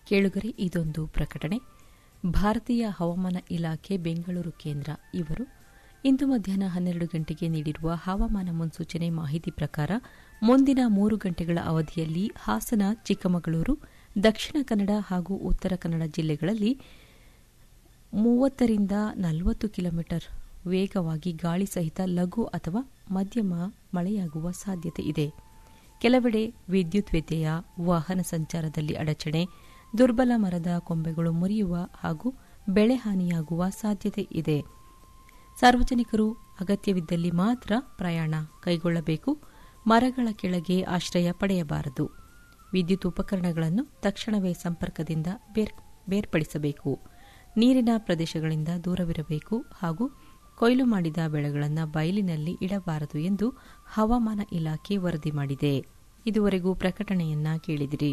ಕೇಳುಗರೆ ಇದೊಂದು ಪ್ರಕಟಣೆ ಭಾರತೀಯ ಹವಾಮಾನ ಇಲಾಖೆ ಬೆಂಗಳೂರು ಕೇಂದ್ರ ಇವರು ಇಂದು ಮಧ್ಯಾಹ್ನ ಹನ್ನೆರಡು ಗಂಟೆಗೆ ನೀಡಿರುವ ಹವಾಮಾನ ಮುನ್ಸೂಚನೆ ಮಾಹಿತಿ ಪ್ರಕಾರ ಮುಂದಿನ ಮೂರು ಗಂಟೆಗಳ ಅವಧಿಯಲ್ಲಿ ಹಾಸನ ಚಿಕ್ಕಮಗಳೂರು ದಕ್ಷಿಣ ಕನ್ನಡ ಹಾಗೂ ಉತ್ತರ ಕನ್ನಡ ಜಿಲ್ಲೆಗಳಲ್ಲಿ ಮೂವತ್ತರಿಂದ ನಲವತ್ತು ಕಿಲೋಮೀಟರ್ ವೇಗವಾಗಿ ಗಾಳಿ ಸಹಿತ ಲಘು ಅಥವಾ ಮಧ್ಯಮ ಮಳೆಯಾಗುವ ಸಾಧ್ಯತೆ ಇದೆ ಕೆಲವೆಡೆ ವಿದ್ಯುತ್ ವ್ಯತ್ಯಯ ವಾಹನ ಸಂಚಾರದಲ್ಲಿ ಅಡಚಣೆ ದುರ್ಬಲ ಮರದ ಕೊಂಬೆಗಳು ಮುರಿಯುವ ಹಾಗೂ ಬೆಳೆ ಹಾನಿಯಾಗುವ ಸಾಧ್ಯತೆ ಇದೆ ಸಾರ್ವಜನಿಕರು ಅಗತ್ಯವಿದ್ದಲ್ಲಿ ಮಾತ್ರ ಪ್ರಯಾಣ ಕೈಗೊಳ್ಳಬೇಕು ಮರಗಳ ಕೆಳಗೆ ಆಶ್ರಯ ಪಡೆಯಬಾರದು ವಿದ್ಯುತ್ ಉಪಕರಣಗಳನ್ನು ತಕ್ಷಣವೇ ಸಂಪರ್ಕದಿಂದ ಬೇರ್ಪಡಿಸಬೇಕು ನೀರಿನ ಪ್ರದೇಶಗಳಿಂದ ದೂರವಿರಬೇಕು ಹಾಗೂ ಕೊಯ್ಲು ಮಾಡಿದ ಬೆಳೆಗಳನ್ನು ಬಯಲಿನಲ್ಲಿ ಇಡಬಾರದು ಎಂದು ಹವಾಮಾನ ಇಲಾಖೆ ವರದಿ ಮಾಡಿದೆ ಇದುವರೆಗೂ ಪ್ರಕಟಣೆಯನ್ನ ಕೇಳಿದಿರಿ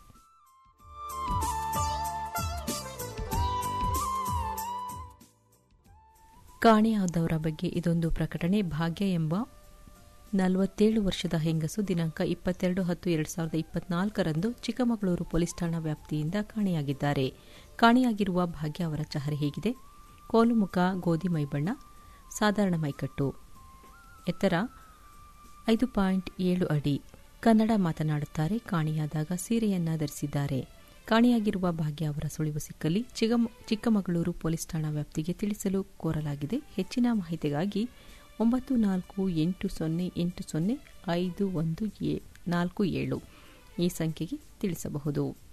ಕಾಣೆಯಾದವರ ಬಗ್ಗೆ ಇದೊಂದು ಪ್ರಕಟಣೆ ಭಾಗ್ಯ ಎಂಬ ನಲವತ್ತೇಳು ವರ್ಷದ ಹೆಂಗಸು ದಿನಾಂಕ ಇಪ್ಪತ್ತೆರಡು ಹತ್ತು ಎರಡು ಸಾವಿರದ ಇಪ್ಪತ್ನಾಲ್ಕರಂದು ಚಿಕ್ಕಮಗಳೂರು ಪೊಲೀಸ್ ಠಾಣಾ ವ್ಯಾಪ್ತಿಯಿಂದ ಕಾಣೆಯಾಗಿದ್ದಾರೆ ಕಾಣೆಯಾಗಿರುವ ಭಾಗ್ಯ ಅವರ ಚಹರೆ ಹೇಗಿದೆ ಕೋಲುಮುಖ ಗೋಧಿ ಮೈಬಣ್ಣ ಸಾಧಾರಣ ಮೈಕಟ್ಟು ಎತ್ತರ ಐದು ಪಾಯಿಂಟ್ ಏಳು ಅಡಿ ಕನ್ನಡ ಮಾತನಾಡುತ್ತಾರೆ ಕಾಣೆಯಾದಾಗ ಸೀರೆಯನ್ನ ಧರಿಸಿದ್ದಾರೆ ಕಾಣೆಯಾಗಿರುವ ಭಾಗ್ಯ ಅವರ ಸುಳಿವು ಸಿಕ್ಕಲ್ಲಿ ಚಿಕ್ಕಮಗಳೂರು ಪೊಲೀಸ್ ಠಾಣಾ ವ್ಯಾಪ್ತಿಗೆ ತಿಳಿಸಲು ಕೋರಲಾಗಿದೆ ಹೆಚ್ಚಿನ ಮಾಹಿತಿಗಾಗಿ ಒಂಬತ್ತು ನಾಲ್ಕು ಎಂಟು ಸೊನ್ನೆ ಎಂಟು ಸೊನ್ನೆ ಐದು ಒಂದು ನಾಲ್ಕು ಏಳು ಈ ಸಂಖ್ಯೆಗೆ ತಿಳಿಸಬಹುದು